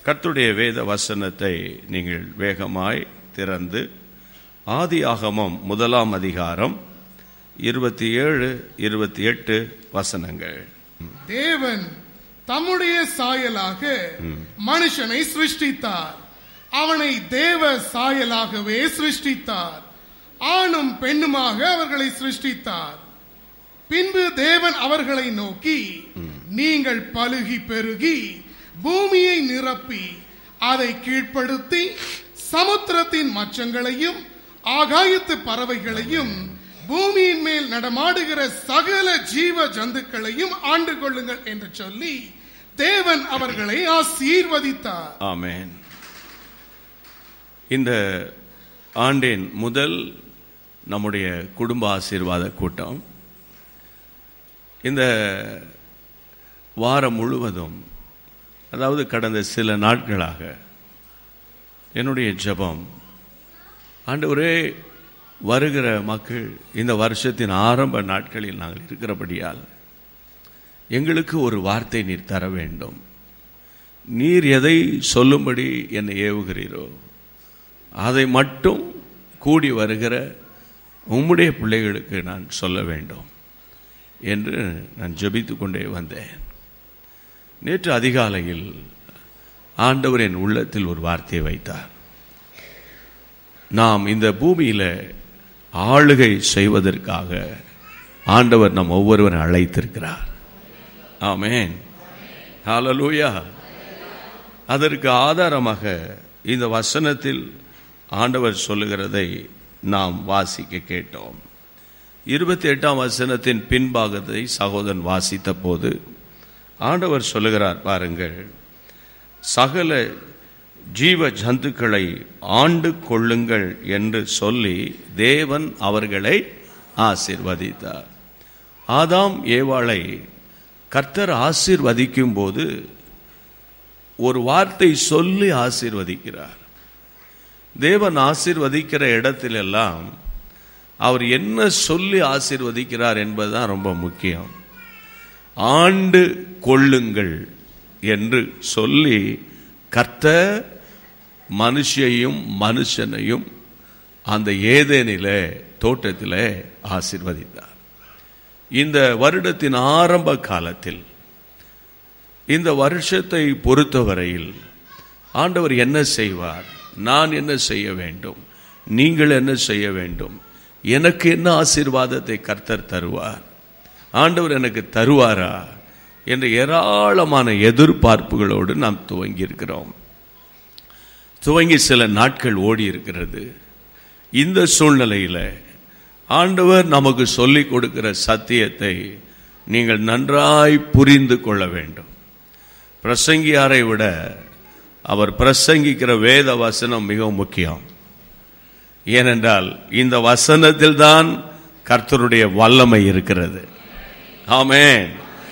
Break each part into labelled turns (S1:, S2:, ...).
S1: கர்த்தருடைய வேத வசனத்தை நீங்கள் வேகமாய் திறந்து ஆதியாகமம் முதலாம் அதிகாரம் இருபத்தி ஏழு இருபத்தி எட்டு வசனங்கள்
S2: தேவன் தம்முடைய சாயலாக மனுஷனை சிருஷ்டித்தார் அவனை தேவ சாயலாகவே சிருஷ்டித்தார் ஆணும் பெண்ணுமாக அவர்களை சிருஷ்டித்தார் பின்பு தேவன் அவர்களை நோக்கி நீங்கள் பலுகி பெருகி பூமியை நிரப்பி அதை கீழ்ப்படுத்தி சமுத்திரத்தின் மச்சங்களையும் ஆகாயத்து பறவைகளையும் பூமியின் மேல் நடமாடுகிற சகல ஜீவ ஜந்துக்களையும் ஆண்டு கொள்ளுங்கள் என்று சொல்லி தேவன் அவர்களை ஆசீர்வதித்தார்
S1: ஆமென் இந்த ஆண்டின் முதல் நம்முடைய குடும்ப ஆசீர்வாத கூட்டம் இந்த வாரம் முழுவதும் அதாவது கடந்த சில நாட்களாக என்னுடைய ஜெபம் ஆண்டவரே வருகிற மக்கள் இந்த வருஷத்தின் ஆரம்ப நாட்களில் நாங்கள் இருக்கிறபடியால் எங்களுக்கு ஒரு வார்த்தை நீர் தர வேண்டும் நீர் எதை சொல்லும்படி என்னை ஏவுகிறீரோ அதை மட்டும் கூடி வருகிற உம்முடைய பிள்ளைகளுக்கு நான் சொல்ல வேண்டும் என்று நான் ஜெபித்து கொண்டே வந்தேன் நேற்று அதிகாலையில் ஆண்டவர் என் உள்ளத்தில் ஒரு வார்த்தையை வைத்தார் நாம் இந்த பூமியில ஆளுகை செய்வதற்காக ஆண்டவர் நம் ஒவ்வொருவரும் அழைத்திருக்கிறார் ஆமென் ஹalleluya அதற்கு ஆதாரமாக இந்த வசனத்தில் ஆண்டவர் சொல்லுகிறதை நாம் வாசிக்க கேட்டோம் இருபத்தி எட்டாம் வசனத்தின் பின்பாகத்தை சகோதரன் வாசித்த போது ஆண்டவர் சொல்லுகிறார் பாருங்கள் சகல ஜீவ ஜந்துக்களை ஆண்டு கொள்ளுங்கள் என்று சொல்லி தேவன் அவர்களை ஆசிர்வதித்தார் ஆதாம் ஏவாளை கர்த்தர் ஆசீர்வதிக்கும் போது ஒரு வார்த்தை சொல்லி ஆசீர்வதிக்கிறார் தேவன் ஆசீர்வதிக்கிற இடத்திலெல்லாம் அவர் என்ன சொல்லி ஆசீர்வதிக்கிறார் என்பதுதான் ரொம்ப முக்கியம் ஆண்டு கொள்ளுங்கள் என்று சொல்லி கர்த்தர் மனுஷையும் மனுஷனையும் அந்த ஏதேனில தோட்டத்திலே ஆசீர்வதித்தார் இந்த வருடத்தின் ஆரம்ப காலத்தில் இந்த வருஷத்தை பொறுத்தவரையில் ஆண்டவர் என்ன செய்வார் நான் என்ன செய்ய வேண்டும் நீங்கள் என்ன செய்ய வேண்டும் எனக்கு என்ன ஆசீர்வாதத்தை கர்த்தர் தருவார் ஆண்டவர் எனக்கு தருவாரா என்ற ஏராளமான எதிர்பார்ப்புகளோடு நாம் துவங்கி இருக்கிறோம் துவங்கி சில நாட்கள் ஓடி இருக்கிறது இந்த சூழ்நிலையில் ஆண்டவர் நமக்கு சொல்லிக் கொடுக்கிற சத்தியத்தை நீங்கள் நன்றாய் புரிந்து கொள்ள வேண்டும் பிரசங்கியாரை விட அவர் பிரசங்கிக்கிற வேத வசனம் மிகவும் முக்கியம் ஏனென்றால் இந்த வசனத்தில் தான் கர்த்தருடைய வல்லமை இருக்கிறது ஆமென்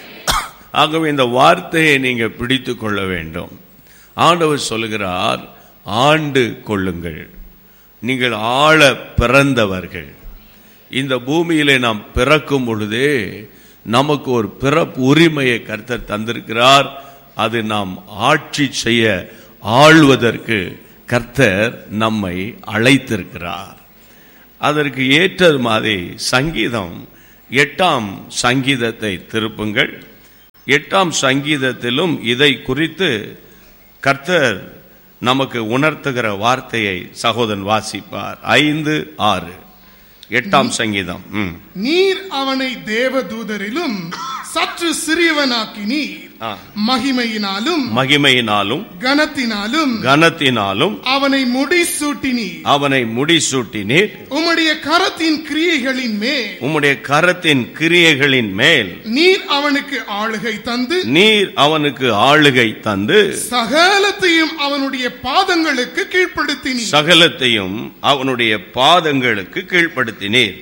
S1: ஆகவே இந்த வார்த்தையை நீங்க பிடித்து கொள்ள வேண்டும் ஆண்டவர் சொல்லுகிறார் ஆண்டு கொள்ளுங்கள் நீங்கள் ஆள பிறந்தவர்கள் இந்த பூமியிலே நாம் பிறக்கும் பொழுதே நமக்கு ஒரு பிறப்பு உரிமையை கர்த்தர் தந்திருக்கிறார் அது நாம் ஆட்சி செய்ய ஆள்வதற்கு கர்த்தர் நம்மை அழைத்திருக்கிறார் அதற்கு ஏற்ற மாதிரி சங்கீதம் எட்டாம் சங்கீதத்தை திருப்புங்கள் எட்டாம் சங்கீதத்திலும் இதை குறித்து கர்த்தர் நமக்கு உணர்த்துகிற வார்த்தையை சகோதரன் வாசிப்பார் ஐந்து ஆறு எட்டாம் சங்கீதம் ம்.
S2: நீர் அவனை தேவதூதரிலும் சற்று சிறியவனாக்கினீர்
S1: ஆ.
S2: மகிமையினாலும்
S1: மகிமையினாலும்
S2: கனத்தினாலும்
S1: கனத்தினாலும்
S2: அவனை முடிசூட்டினீர்
S1: அவனை முடிசூட்டினீர்
S2: உம்முடைய கரத்தின் கிரியைகளின் மேல்
S1: உம்முடைய கரத்தின் கிரியைகளின் மேல்
S2: நீர் அவனுக்கு ஆளுகை தந்து
S1: நீர் அவனுக்கு ஆளுகை தந்து
S2: சகலத்தையும் அவனுடைய பாதங்களுக்கு கீழ்ப்படுத்தினீர்
S1: சகலத்தையும் அவனுடைய பாதங்களுக்கு கீழ்ப்படுத்தினீர்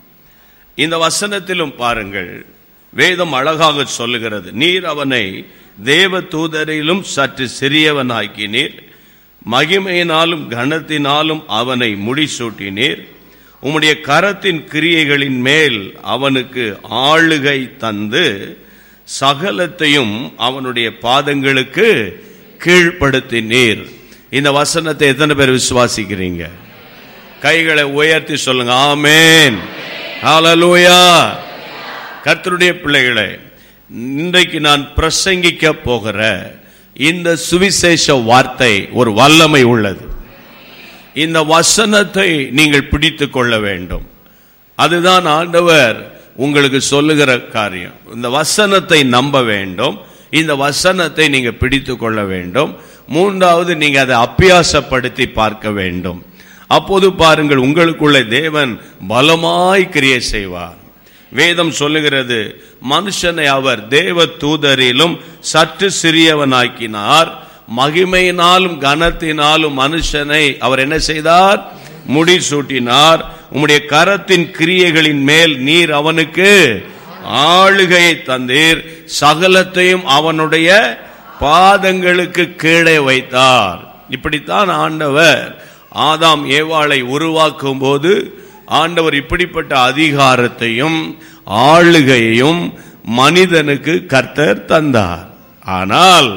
S1: இந்த வசனத்திலும் பாருங்கள் வேதம் அழகாக சொல்லுகிறது நீர் அவனை தேவ தூதரிலும் சற்று சிறியவனாக்கினீர் மகிமையினாலும் கனத்தினாலும் அவனை முடிசூட்டினீர் உம்முடைய கரத்தின் கிரியைகளின் மேல் அவனுக்கு ஆளுகை தந்து சகலத்தையும் அவனுடைய பாதங்களுக்கு கீழ்ப்படுத்தினீர் இந்த வசனத்தை எத்தனை பேர் விசுவாசிக்கிறீங்க கைகளை உயர்த்தி சொல்லுங்க ஆமேன் ஹalleluya கர்த்தருடைய பிள்ளைகளே இன்றைக்கு நான் பிரசங்கிக்க போகிற இந்த சுவிசேஷ வார்த்தை ஒரு வல்லமை உள்ளது இந்த வசனத்தை நீங்கள் பிடித்துக் கொள்ள வேண்டும் அதுதான் ஆண்டவர் உங்களுக்கு சொல்லுகிற காரியம் இந்த வசனத்தை நம்ப வேண்டும் இந்த வசனத்தை நீங்க பிடித்துக் கொள்ள வேண்டும் மூன்றாவது நீங்க அதை அப்பியாசப்படுத்தி பார்க்க வேண்டும் அப்போது பாருங்கள் உங்களுக்குள்ள தேவன் பலமாய் கிரியை செய்வார் வேதம் சொல்லுகிறது மனுஷனை அவர் தேவ தூதரிலும் சற்று சிறியவனாக்கினார் மகிமையினாலும் கனத்தினாலும் மனுஷனை அவர் என்ன செய்தார் முடி சூட்டினார் உம்முடைய கரத்தின் கிரியைகளின் மேல் நீர் அவனுக்கு ஆளுகையை தந்தீர் சகலத்தையும் அவனுடைய பாதங்களுக்கு கீழே வைத்தார் இப்படித்தான் ஆண்டவர் ஆதாம் ஏவாளை உருவாக்கும் போது ஆண்டவர் இப்படிப்பட்ட அதிகாரத்தையும் ஆளுகையையும் மனிதனுக்கு கர்த்தர் தந்தார் ஆனால்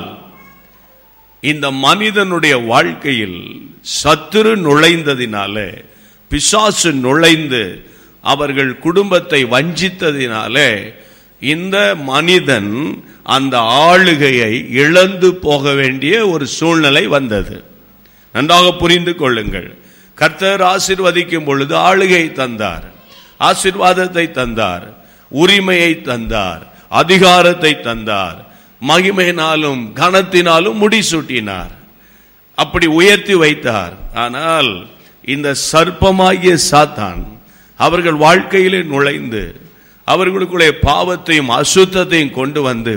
S1: இந்த மனிதனுடைய வாழ்க்கையில் சத்துரு நுழைந்ததினாலே பிசாசு நுழைந்து அவர்கள் குடும்பத்தை வஞ்சித்ததினாலே இந்த மனிதன் அந்த ஆளுகையை இழந்து போக வேண்டிய ஒரு சூழ்நிலை வந்தது நன்றாக புரிந்து கொள்ளுங்கள் கர்த்தர் ஆசிர்வதிக்கும் பொழுது ஆளுகை தந்தார் ஆசிர்வாதத்தை தந்தார் உரிமையை தந்தார் அதிகாரத்தை தந்தார் மகிமையினாலும் கனத்தினாலும் முடிசூட்டினார் அப்படி உயர்த்தி வைத்தார் ஆனால் இந்த சர்ப்பமாகிய சாத்தான் அவர்கள் வாழ்க்கையிலே நுழைந்து அவர்களுக்குள்ளே பாவத்தையும் அசுத்தத்தையும் கொண்டு வந்து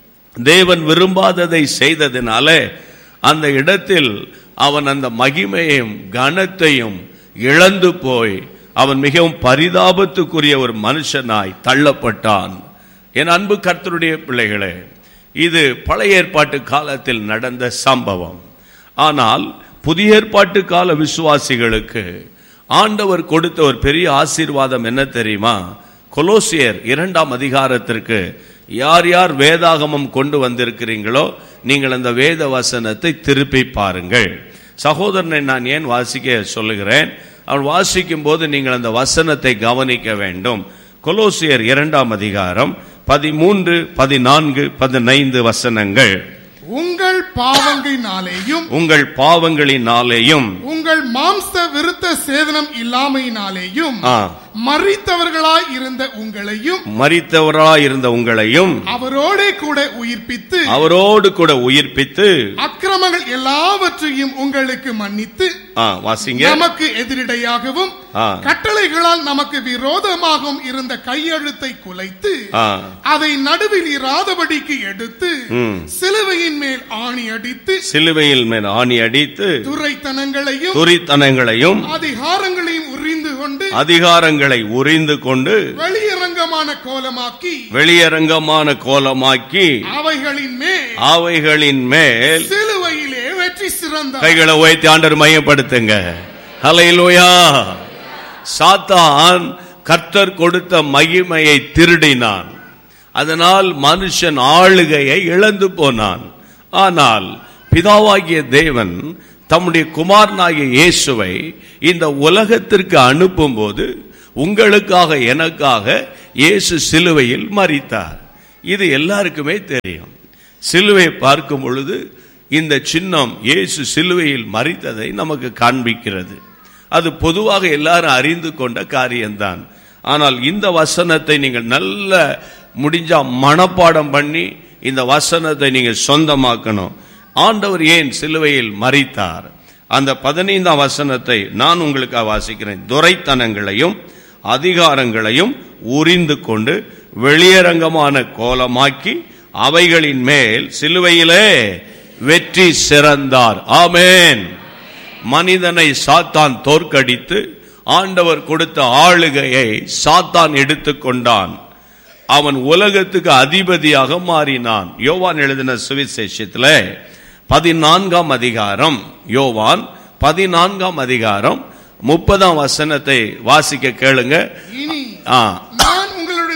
S1: தேவன் விரும்பாததை செய்ததினாலே அந்த இடத்தில் அவன் அந்த மகிமையும் கனத்தையும் இழந்து போய் அவன் மிகவும் பரிதாபத்துக்குரிய ஒரு மனுஷனாய் தள்ளப்பட்டான் என் அன்பு கர்த்தருடைய பிள்ளைகளே இது பழைய ஏற்பாட்டு காலத்தில் நடந்த சம்பவம் ஆனால் புதிய ஏற்பாட்டு கால விசுவாசிகளுக்கு ஆண்டவர் கொடுத்த ஒரு பெரிய ஆசீர்வாதம் என்ன தெரியுமா கொலோசியர் இரண்டாம் அதிகாரத்திற்கு யார் யார் வேதாகமம் கொண்டு வந்திருக்கிறீங்களோ நீங்கள் அந்த வேத வசனத்தை திருப்பி பாருங்கள் சகோதரனை நான் ஏன் வாசிக்க சொல்லுகிறேன் அவள் வாசிக்கும் போது நீங்கள் அந்த வசனத்தை கவனிக்க வேண்டும் கொலோசியர் இரண்டாம் அதிகாரம் பதிமூன்று பதினான்கு பதினைந்து வசனங்கள்
S2: உங்கள் பாவங்களினாலேயும்
S1: உங்கள் பாவங்களினாலேயும்
S2: உங்கள் மாம்ச விருத்த சேதனம் இல்லாமையினாலேயும்
S1: ஆ,
S2: மறித்தவர்களாய் இருந்த உங்களையும்
S1: மரித்தவராய் இருந்த உங்களையும்
S2: அவரோடே கூட உயிர்ப்பித்து
S1: அவரோடு கூட உயிர்ப்பித்து
S2: அக்கிரமங்கள் எல்லாவற்றையும் உங்களுக்கு மன்னித்து
S1: ஆ, வாசிங்க
S2: நமக்கு எதிரிடையாகவும்
S1: ஆ.
S2: கட்டளைகளால் நமக்கு விரோதமாகவும் இருந்த கையெழுத்தை குலைத்து
S1: ஆ,
S2: அதை நடுவில் இராதபடிக்கு எடுத்து
S1: ம்.
S2: சிலுவையின் மேல் ஆணி அடித்து
S1: சிலுவையில் மேல் ஆணி அடித்து
S2: துரைத்தனங்களையும்
S1: துரித்தனங்களையும்
S2: அதிகாரங்களையும் உறிந்து கொண்டு
S1: அதிகாரங்களை உரிந்து கொண்டு
S2: வெளியரங்கமான கோலமாக்கி
S1: வெளியரங்கமான கோலமாக்கி
S2: அவைகளின் மேல்
S1: அவைகளின் மேல்
S2: சிலுவையிலே வெற்றி சிறந்தார்
S1: கைகளை உயர்த்தி ஆண்டர் மையப்படுத்துங்க ஹalleluya சாத்தான் கர்த்தர் கொடுத்த மகிமையை திருடினான் அதனால் மனுஷன் ஆளுகையை இழந்து போனான் ஆனால் பிதாவாகிய தேவன் தம்முடைய குமாரனாகிய இயேசுவை இந்த உலகத்திற்கு அனுப்பும்போது உங்களுக்காக எனக்காக இயேசு சிலுவையில் மரித்தார் இது எல்லாருக்குமே தெரியும் சிலுவை பார்க்கும் பொழுது இந்த சின்னம் இயேசு சிலுவையில் மறித்ததை நமக்கு காண்பிக்கிறது அது பொதுவாக எல்லாரும் அறிந்து கொண்ட காரியம்தான் ஆனால் இந்த வசனத்தை நீங்கள் நல்ல முடிஞ்சா மனப்பாடம் பண்ணி இந்த வசனத்தை நீங்கள் சொந்தமாக்கணும் ஆண்டவர் ஏன் சிலுவையில் மறித்தார் அந்த பதினைந்தாம் வசனத்தை நான் உங்களுக்காக வாசிக்கிறேன் துரைத்தனங்களையும் அதிகாரங்களையும் உரிந்து கொண்டு வெளியரங்கமான கோலமாக்கி அவைகளின் மேல் சிலுவையிலே வெற்றி சிறந்தார் ஆமென் மனிதனை சாத்தான் தோற்கடித்து ஆண்டவர் கொடுத்த ஆளுகையை சாத்தான் எடுத்துக்கொண்டான் அவன் உலகத்துக்கு அதிபதியாக மாறினான் யோவான் எழுதின சுவிசேஷத்துல பதினான்காம் அதிகாரம் யோவான் பதினான்காம் அதிகாரம் முப்பதாம் வசனத்தை வாசிக்க கேளுங்க
S2: இனி
S1: ஆ
S2: நான் உங்களுடனே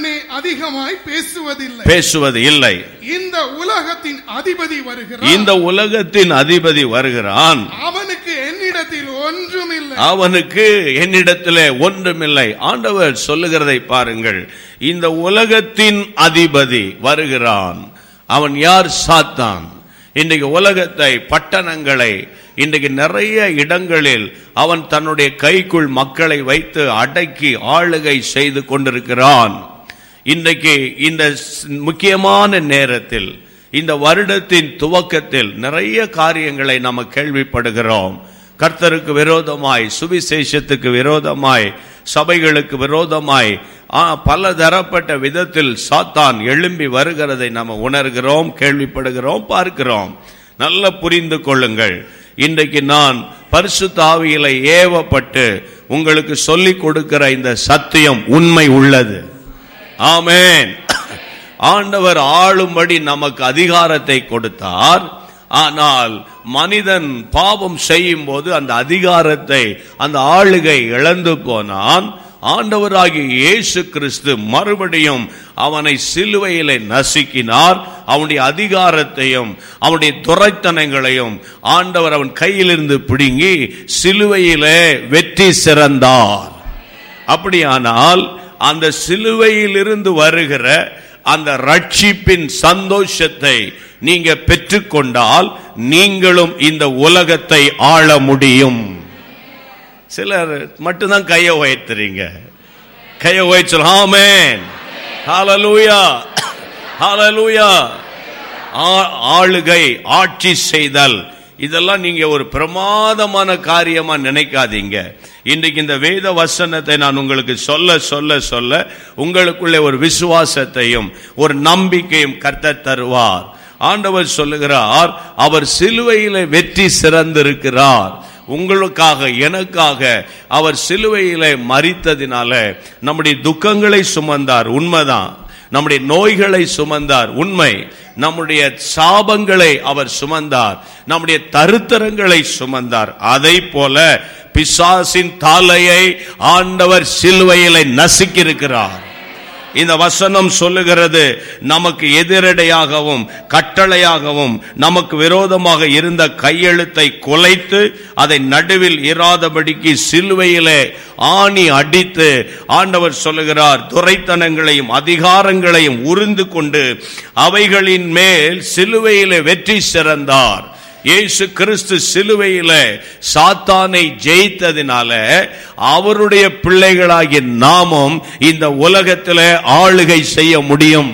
S2: அதிகமாய் பேசுவதில்லை
S1: பேசுவது இல்லை
S2: இந்த உலகத்தின் அதிபதி வருகிறான்
S1: இந்த உலகத்தின் அதிபதி வருகிறான்
S2: அவனுக்கு என்னிடத்தில் ஒன்றுமில்லை
S1: அவனுக்கு என்னிடத்திலே ஒன்றுமில்லை ஆண்டவர் சொல்லுகிறதை பாருங்கள் இந்த உலகத்தின் அதிபதி வருகிறான் அவன் யார் சாத்தான் இன்றைக்கு உலகத்தை பட்டணங்களை இன்றைக்கு நிறைய இடங்களில் அவன் தன்னுடைய கைக்குள் மக்களை வைத்து அடக்கி ஆளுகை செய்து கொண்டிருக்கிறான் இன்றைக்கு இந்த ஸ்- முக்கியமான நேரத்தில் இந்த வருடத்தின் துவக்கத்தில் நிறைய காரியங்களை நாம் கேள்விப்படுகிறோம் கர்த்தருக்கு விரோதமாய் சுவிசேஷத்துக்கு விரோதமாய் சபைகளுக்கு விரோதமாய் ஆ, பல தரப்பட்ட விதத்தில் சாத்தான் எழும்பி வருகிறதை நாம் உணர்கிறோம் கேள்விப்படுகிறோம் பார்க்கிறோம் நல்ல புரிந்து கொள்ளுங்கள் இன்றைக்கு நான் பரிசுத்த ஆவியில ஏவப்பட்டு உங்களுக்கு சொல்லிக் கொடுக்கிற இந்த சத்தியம் உண்மை உள்ளது ஆமென் ஆண்டவர் ஆளும்படி நமக்கு அதிகாரத்தை கொடுத்தார் ஆனால் மனிதன் பாவம் செய்யும் போது அந்த அதிகாரத்தை அந்த ஆளுகை இழந்து போனான் ஆண்டவராகிய இயேசு கிறிஸ்து மறுபடியும் அவனை சிலுவையிலே நசுக்கினார் அவனுடைய அதிகாரத்தையும் அவனுடைய துரைத்தனங்களையும் ஆண்டவர் அவன் கையிலிருந்து பிடுங்கி சிலுவையிலே வெற்றி சிறந்தார் அப்படியானால் அந்த சிலுவையிலிருந்து வருகிற அந்த ரட்சிப்பின் சந்தோஷத்தை நீங்க பெற்றுக்கொண்டால் நீங்களும் இந்த உலகத்தை ஆள முடியும் சிலர் மட்டும்தான் கையை உயர்த்துறீங்க கையை உயர்ச்சல் ஆமென் ஹalleluya ஹalleluya ஆ- ஆளுகை ஆட்சி செய்தல் இதெல்லாம் நீங்க ஒரு பிரமாதமான காரியமா நினைக்காதீங்க இன்றைக்கு இந்த வேத வசனத்தை நான் உங்களுக்கு சொல்ல சொல்ல சொல்ல உங்களுக்குள்ளே ஒரு விசுவாசத்தையும் ஒரு நம்பிக்கையும் கர்த்தர் தருவார் ஆண்டவர் சொல்லுகிறார் அவர் சிலுவையிலே வெற்றி சிறந்திருக்கிறார் உங்களுக்காக எனக்காக அவர் சிலுவையிலே மறித்ததினால நம்முடைய துக்கங்களை சுமந்தார் உண்மைதான் நம்முடைய நோய்களை சுமந்தார் உண்மை நம்முடைய சாபங்களை அவர் சுமந்தார் நம்முடைய தருத்தரங்களை சுமந்தார் அதை போல பிசாசின் தலையை ஆண்டவர் சிலுவையிலே நசுக்கியிருக்கிறார் இந்த வசனம் சொல்லுகிறது நமக்கு எதிரடையாகவும் கட்டளையாகவும் நமக்கு விரோதமாக இருந்த கையெழுத்தை குலைத்து அதை நடுவில் இராதபடிக்கு சிலுவையிலே ஆணி அடித்து ஆண்டவர் சொல்லுகிறார் துரைத்தனங்களையும் அதிகாரங்களையும் உறிந்து கொண்டு அவைகளின் மேல் சிலுவையிலே வெற்றி சிறந்தார் இயேசு கிறிஸ்து சிலுவையில சாத்தானை ஜெயித்ததினால அவருடைய பிள்ளைகளாகிய நாமும் இந்த உலகத்தில ஆளுகை செய்ய முடியும்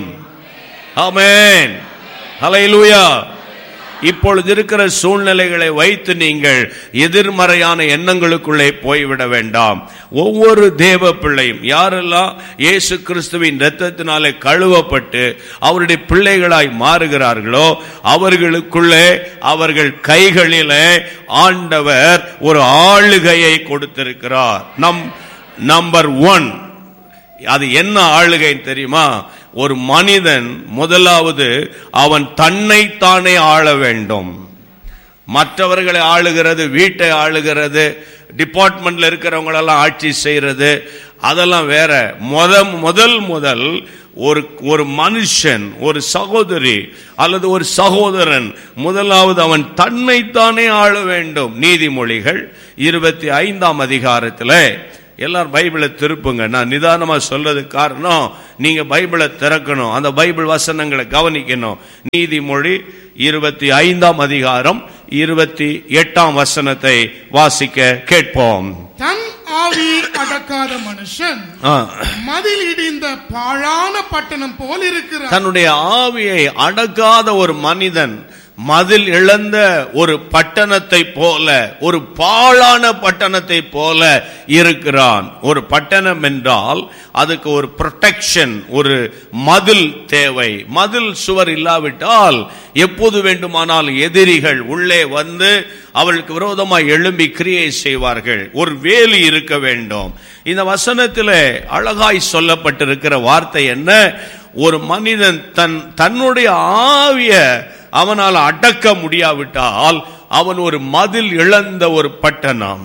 S1: ஆமென் ஹalleluya இப்பொழுது இருக்கிற சூழ்நிலைகளை வைத்து நீங்கள் எதிர்மறையான எண்ணங்களுக்குள்ளே போய்விட வேண்டாம் ஒவ்வொரு தேவ பிள்ளையும் யாரெல்லாம் இயேசு கிறிஸ்துவின் இரத்தத்தினாலே கழுவப்பட்டு அவருடைய பிள்ளைகளாய் மாறுகிறார்களோ அவர்களுக்குள்ளே அவர்கள் கைகளிலே ஆண்டவர் ஒரு ஆளுகையை கொடுத்திருக்கிறார் நம் நம்பர் ஒன் அது என்ன ஆளுகை தெரியுமா ஒரு மனிதன் முதலாவது அவன் தன்னைத்தானே ஆள வேண்டும் மற்றவர்களை ஆளுகிறது வீட்டை ஆளுகிறது டிபார்ட்மெண்ட்ல இருக்கிறவங்களெல்லாம் ஆட்சி செய்யறது அதெல்லாம் வேற முத முதல் முதல் ஒரு ஒரு மனுஷன் ஒரு சகோதரி அல்லது ஒரு சகோதரன் முதலாவது அவன் தன்னைத்தானே ஆள வேண்டும் நீதிமொழிகள் இருபத்தி ஐந்தாம் அதிகாரத்தில் எல்லாரும் பைபிளை திருப்புங்க நான் நிதானமா சொல்றது காரணம் நீங்க பைபிளை திறக்கணும் அந்த பைபிள் வசனங்களை கவனிக்கணும் நீதிமொழி இருபத்தி ஐந்தாம் அதிகாரம் இருபத்தி எட்டாம் வசனத்தை வாசிக்க கேட்போம்
S2: தன் ஆவியை அடக்காத மனுஷன்
S1: ஆ.
S2: மதில் இடிந்த பாழான பட்டணம் போல் இருக்கிறார்
S1: தன்னுடைய ஆவியை அடக்காத ஒரு மனிதன் மதில் இழந்த ஒரு பட்டணத்தை போல ஒரு பாழான பட்டணத்தை போல இருக்கிறான் ஒரு பட்டணம் என்றால் அதுக்கு ஒரு ப்ரொடெக்ஷன் ஒரு மதில் தேவை மதில் சுவர் இல்லாவிட்டால் எப்போது வேண்டுமானால் எதிரிகள் உள்ளே வந்து அவளுக்கு விரோதமாய் எழும்பி கிரியை செய்வார்கள் ஒரு வேலி இருக்க வேண்டும் இந்த வசனத்தில் அழகாய் சொல்லப்பட்டிருக்கிற வார்த்தை என்ன ஒரு மனிதன் தன் தன்னுடைய ஆவிய அவனால் அடக்க முடியாவிட்டால் அவன் ஒரு மதில் இழந்த ஒரு பட்டணம்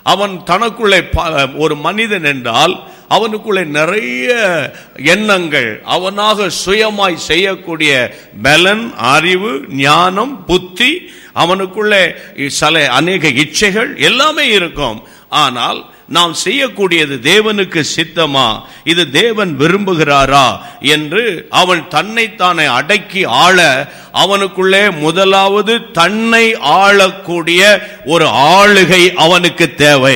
S1: அவன் தனக்குள்ளே ப- ஒரு மனிதன் என்றால் அவனுக்குள்ளே நிறைய எண்ணங்கள் அவனாக சுயமாய் செய்யக்கூடிய பலன் அறிவு ஞானம் புத்தி அவனுக்குள்ளே சில அநேக இச்சைகள் எல்லாமே இருக்கும் ஆனால் நாம் செய்யக்கூடியது தேவனுக்கு சித்தமா இது தேவன் விரும்புகிறாரா என்று அவன் தன்னைத்தானே அடக்கி ஆள அவனுக்குள்ளே முதலாவது தன்னை ஆளக்கூடிய ஒரு ஆளுகை அவனுக்கு தேவை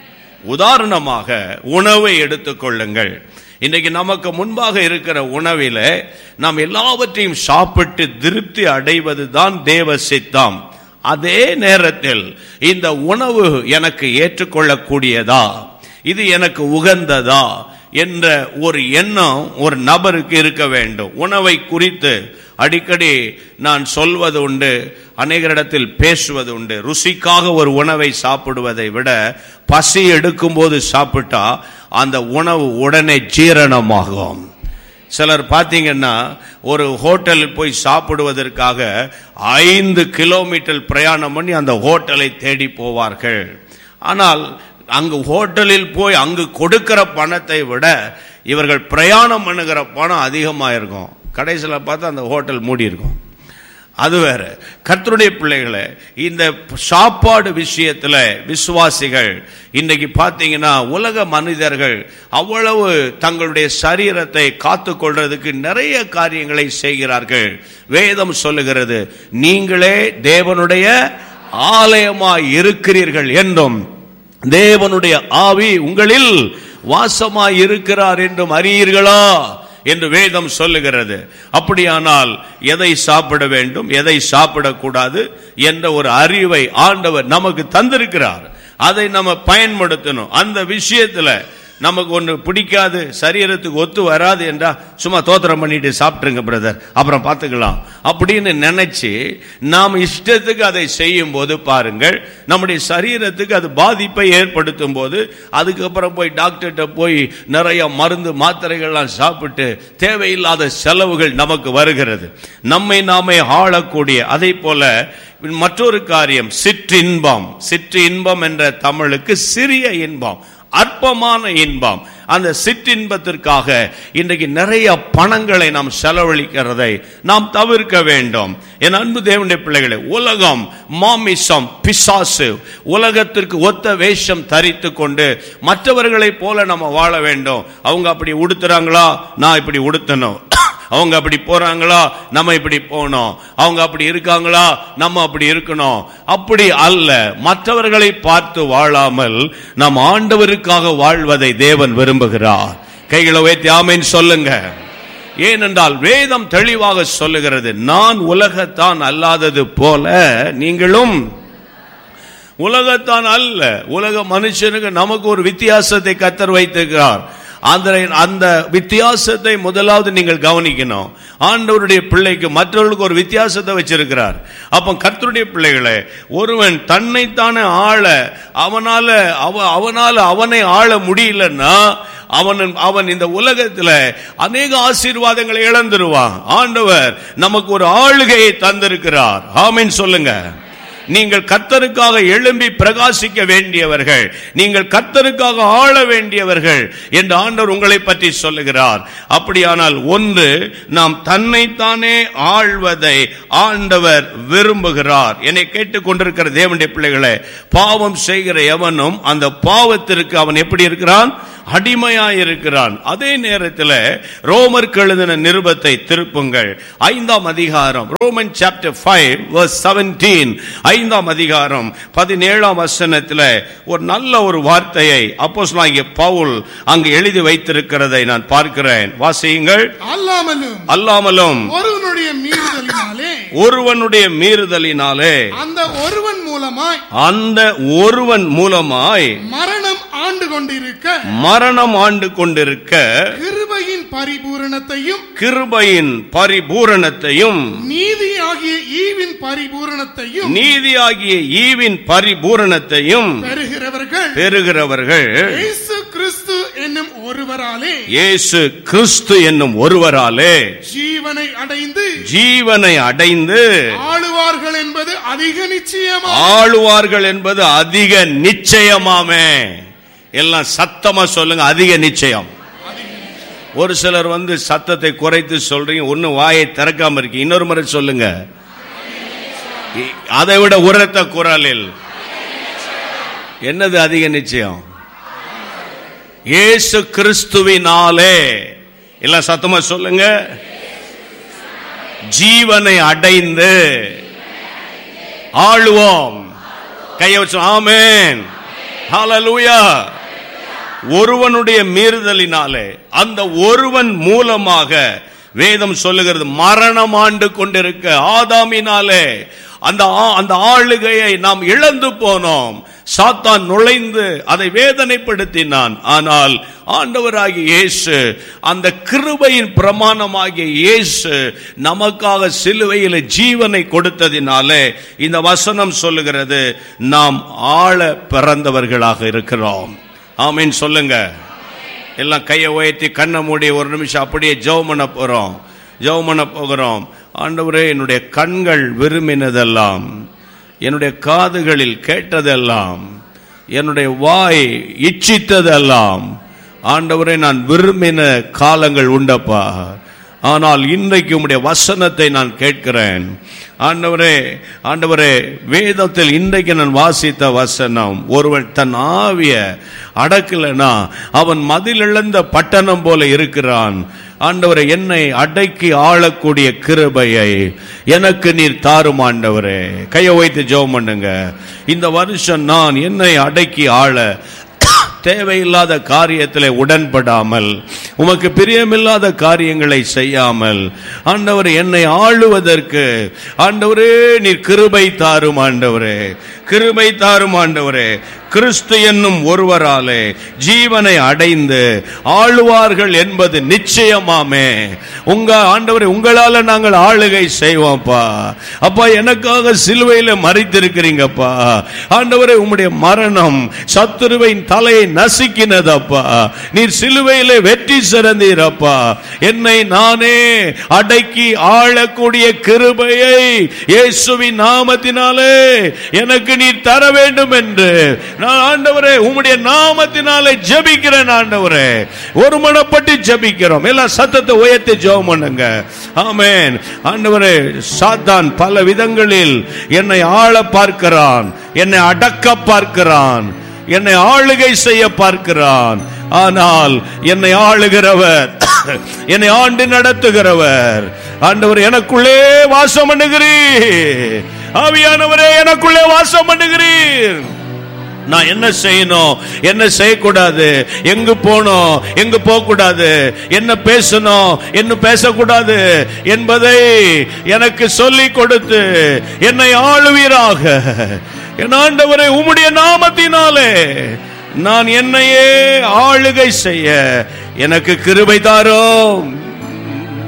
S1: உதாரணமாக உணவை எடுத்துக்கொள்ளுங்கள் இன்றைக்கு நமக்கு முன்பாக இருக்கிற உணவில நாம் எல்லாவற்றையும் சாப்பிட்டு திருப்தி அடைவது தான் தேவ சித்தம் அதே நேரத்தில் இந்த உணவு எனக்கு ஏற்றுக்கொள்ளக்கூடியதா இது எனக்கு உகந்ததா என்ற ஒரு எண்ணம் ஒரு நபருக்கு இருக்க வேண்டும் உணவை குறித்து அடிக்கடி நான் சொல்வது உண்டு அநேகரிடத்தில் பேசுவது உண்டு ருசிக்காக ஒரு உணவை சாப்பிடுவதை விட பசி எடுக்கும்போது சாப்பிட்டா அந்த உணவு உடனே ஜீரணமாகும் சிலர் பார்த்தீங்கன்னா ஒரு ஹோட்டலில் போய் சாப்பிடுவதற்காக ஐந்து கிலோமீட்டர் பிரயாணம் பண்ணி அந்த ஹோட்டலை தேடி போவார்கள் ஆனால் அங்கு ஹோட்டலில் போய் அங்கு கொடுக்கிற பணத்தை விட இவர்கள் பிரயாணம் பண்ணுகிற பணம் அதிகமாக இருக்கும் கடைசியில் பார்த்தா அந்த ஹோட்டல் மூடி இருக்கும் அது வேற கர்த்தருடைய பிள்ளைகளை இந்த சாப்பாடு விஷயத்துல விசுவாசிகள் இன்னைக்கு பார்த்தீங்கன்னா உலக மனிதர்கள் அவ்வளவு தங்களுடைய சரீரத்தை காத்து கொள்றதுக்கு நிறைய காரியங்களை செய்கிறார்கள் வேதம் சொல்லுகிறது நீங்களே தேவனுடைய ஆலயமாய் இருக்கிறீர்கள் என்றும் தேவனுடைய ஆவி உங்களில் வாசமாய் இருக்கிறார் என்றும் அறியீர்களா என்று வேதம் சொல்லுகிறது அப்படியானால் எதை சாப்பிட வேண்டும் எதை சாப்பிடக்கூடாது என்ற ஒரு அறிவை ஆண்டவர் நமக்கு தந்திருக்கிறார் அதை நம்ம பயன்படுத்தணும் அந்த விஷயத்துல நமக்கு ஒன்று பிடிக்காது சரீரத்துக்கு ஒத்து வராது என்றா சும்மா தோத்திரம் பண்ணிட்டு சாப்பிட்டுருங்க பிரதர் அப்புறம் பார்த்துக்கலாம் அப்படின்னு நினைச்சு நாம் இஷ்டத்துக்கு அதை செய்யும் போது பாருங்கள் நம்முடைய சரீரத்துக்கு அது பாதிப்பை ஏற்படுத்தும் போது அதுக்கப்புறம் போய் டாக்டர்கிட்ட போய் நிறைய மருந்து மாத்திரைகள்லாம் சாப்பிட்டு தேவையில்லாத செலவுகள் நமக்கு வருகிறது நம்மை நாமே ஆளக்கூடிய அதை போல மற்றொரு காரியம் சிற்றின்பம் சிற்று இன்பம் என்ற தமிழுக்கு சிறிய இன்பம் அற்பமான இன்பம் அந்த சிற்றின்பத்திற்காக இன்றைக்கு நிறைய பணங்களை நாம் செலவழிக்கிறதை நாம் தவிர்க்க வேண்டும் என் அன்பு தேவனுடைய பிள்ளைகளே உலகம் மாமிசம் பிசாசு உலகத்திற்கு ஒத்த வேஷம் தரித்து கொண்டு மற்றவர்களைப் போல நம்ம வாழ வேண்டும் அவங்க அப்படி உடுத்துறாங்களா நான் இப்படி உடுத்தணும் அவங்க அப்படி போறாங்களா நம்ம இப்படி போனோம் அவங்க அப்படி இருக்காங்களா நம்ம அப்படி இருக்கணும் அப்படி அல்ல மற்றவர்களை பார்த்து வாழாமல் நம் ஆண்டவருக்காக வாழ்வதை தேவன் விரும்புகிறார் கைகளை வைத்து ஆமேன் சொல்லுங்க ஏனென்றால் வேதம் தெளிவாக சொல்லுகிறது நான் உலகத்தான் அல்லாதது போல நீங்களும் உலகத்தான் அல்ல உலக மனுஷனுக்கு நமக்கு ஒரு வித்தியாசத்தை கத்தர் வைத்திருக்கிறார் அந்த அந்த வித்தியாசத்தை முதலாவது நீங்கள் கவனிக்கணும் ஆண்டவருடைய பிள்ளைக்கு மற்றவர்களுக்கு ஒரு வித்தியாசத்தை வச்சிருக்கிறார் அப்ப கர்த்தருடைய பிள்ளைகளை ஒருவன் தன்னைத்தானே ஆள அவனால அவ அவனால அவனை ஆள முடியலன்னா அவன் அவன் இந்த உலகத்துல அநேக ஆசீர்வாதங்களை இழந்துருவான் ஆண்டவர் நமக்கு ஒரு ஆளுகையை தந்திருக்கிறார் ஆமீன் சொல்லுங்க நீங்கள் கத்தருக்காக எழும்பி பிரகாசிக்க வேண்டியவர்கள் நீங்கள் கத்தருக்காக ஆள வேண்டியவர்கள் என்று ஆண்டவர் உங்களை பற்றி சொல்லுகிறார் அப்படியானால் ஒன்று நாம் தன்னைத்தானே ஆள்வதை ஆண்டவர் விரும்புகிறார் என்னை கேட்டுக்கொண்டிருக்கிற தேவனுடைய பிள்ளைகளை பாவம் செய்கிற எவனும் அந்த பாவத்திற்கு அவன் எப்படி இருக்கிறான் அடிமையாயிருக்கிறான் அதே நேரத்தில் ரோமர் எழுதின நிருபத்தை திருப்புங்கள் ஐந்தாம் அதிகாரம் ரோமன் சாப்டர் ஃபைவ் செவன்டீன் ஐந்தாம் அதிகாரம் பதினேழாம் வசனத்தில் ஒரு நல்ல ஒரு வார்த்தையை அப்போஸ் பவுல் அங்கு எழுதி வைத்திருக்கிறதை நான் பார்க்கிறேன் வாசியுங்கள்
S2: அல்லாமலும்
S1: அல்லாமலும்
S2: ஒருவனுடைய மீறுதலினாலே
S1: ஒருவனுடைய மீறுதலினாலே
S2: அந்த ஒருவன் மூலமாய்
S1: அந்த ஒருவன் மூலமாய்
S2: மரணம் ஆண்டு கொண்டிருக்க
S1: மரணம் ஆண்டு கொண்டிருக்க
S2: கிருபையின் பரிபூரணத்தையும்
S1: கிருபையின் பரிபூரணத்தையும்
S2: நீதி ஆகிய ஈவின் பரிபூரணத்தையும்
S1: நீதியாகிய ஈவின் பரிபூரணத்தையும்
S2: பெறுகிறவர்கள்
S1: பெறுகிறவர்கள்
S2: இயேசு கிறிஸ்து என்னும் ஒருவராலே
S1: இயேசு கிறிஸ்து என்னும் ஒருவராலே
S2: ஜீவனை அடைந்து
S1: ஜீவனை அடைந்து
S2: ஆளுவார்கள் என்பது அதிக நிச்சயமா
S1: ஆளுவார்கள் என்பது அதிக நிச்சயமாமே எல்லாம் சத்தமா சொல்லுங்க அதிக நிச்சயம் ஒரு சிலர் வந்து சத்தத்தை குறைத்து சொல்றீங்க ஒண்ணு வாயை திறக்காம இருக்கு இன்னொரு முறை சொல்லுங்க இ- அதை விட உரத்த குரலில் என்னது அதிக நிச்சயம் இயேசு கிறிஸ்துவினாலே எல்லாம் சத்தமா சொல்லுங்க ஜீவனை அடைந்து ஆளுவோம் கையை வச்சு ஆமென் ஹalleluya ஒருவனுடைய மீறுதலினாலே அந்த ஒருவன் மூலமாக வேதம் சொல்லுகிறது மரணம் ஆண்டு கொண்டிருக்க ஆதாமினாலே அந்த ஆ- அந்த ஆளுகையை நாம் இழந்து போனோம் சாத்தான் நுழைந்து அதை வேதனைப்படுத்தினான் ஆனால் ஆண்டவராகிய இயேசு அந்த கிருபையின் பிரமாணமாகிய இயேசு நமக்காக சிலுவையில் ஜீவனை கொடுத்ததினாலே இந்த வசனம் சொல்லுகிறது நாம் ஆள பிறந்தவர்களாக இருக்கிறோம் ஆமீன் சொல்லுங்க எல்லாம் கையை உயர்த்தி கண்ணை மூடி ஒரு நிமிஷம் அப்படியே ஜெபம் பண்ண போறோம் ஜெபம் பண்ண போகிறோம் ஆண்டவரே என்னுடைய கண்கள் விரும்பினதெல்லாம் என்னுடைய காதுகளில் கேட்டதெல்லாம் என்னுடைய வாய் இச்சித்ததெல்லாம் ஆண்டவரே நான் விரும்பின காலங்கள் உண்டப்பா ஆனால் இன்றைக்கு உம்முடைய வசனத்தை நான் கேட்கிறேன் ஆண்டவரே ஆண்டவரே வேதத்தில் இன்றைக்கு நான் வாசித்த வசனம் ஒருவன் தன் ஆவிய அடக்கலனா அவன் மதில் இழந்த பட்டணம் போல இருக்கிறான் ஆண்டவரே என்னை அடக்கி ஆளக்கூடிய கிருபையை எனக்கு நீர் தாரும் ஆண்டவரே கையை வைத்து ஜெபம் பண்ணுங்க இந்த வருஷம் நான் என்னை அடக்கி ஆள தேவையில்லாத காரியத்தில் உடன்படாமல் உமக்கு பிரியமில்லாத காரியங்களை செய்யாமல் ஆண்டவர் என்னை ஆளுவதற்கு ஆண்டவரே நீர் கிருபை தாரும் ஆண்டவரே கிருபை தாரும் ஆண்டவரே கிறிஸ்து என்னும் ஒருவராலே ஜீவனை அடைந்து ஆளுவார்கள் என்பது நிச்சயமாமே உங்க ஆண்டவரே உங்களால நாங்கள் ஆளுகை செய்வோம்ப்பா அப்பா எனக்காக சிலுவையில மறித்திருக்கிறீங்கப்பா ஆண்டவரே உம்முடைய மரணம் சத்துருவின் தலையை நசுக்கினதப்பா நீர் சிலுவையில வெற்றி சிறந்தீரப்பா என்னை நானே அடக்கி ஆளக்கூடிய கிருபையை இயேசுவின் நாமத்தினாலே எனக்கு நீர் தர வேண்டும் என்று நான் ஆண்டவரே உம்முடைய நாமத்தினாலே ஜெபிக்கிறேன் ஆண்டவரே ஒரு மனப்பட்டு ஜெபிக்கிறோம் எல்லாம் சத்தத்தை உயர்த்தி ஜெபம் பண்ணுங்க ஆமென் ஆண்டவரே சாத்தான் பல விதங்களில் என்னை ஆள பார்க்கிறான் என்னை அடக்க பார்க்கிறான் என்னை ஆளுகை செய்ய பார்க்கிறான் ஆனால் என்னை ஆளுகிறவர் என்னை ஆண்டு நடத்துகிறவர் ஆண்டவர் எனக்குள்ளே வாசம் பண்ணுகிறீர் ஆவியானவரே எனக்குள்ளே வாசம் பண்ணுகிறீர் நான் என்ன செய்யணும் என்ன செய்யக்கூடாது எங்கு போகணும் எங்கு போக கூடாது என்ன பேசணும் என்ன பேசக்கூடாது என்பதை எனக்கு சொல்லிக் கொடுத்து என்னை ஆளுவீராக என் ஆண்டவரை உம்முடைய நாமத்தினாலே நான் என்னையே ஆளுகை செய்ய எனக்கு கிருபை தாரும்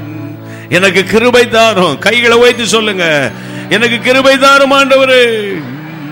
S1: எனக்கு கிருபை தாரும் கைகளை வைத்து சொல்லுங்க எனக்கு கிருபை தாரும் ஆண்டவரே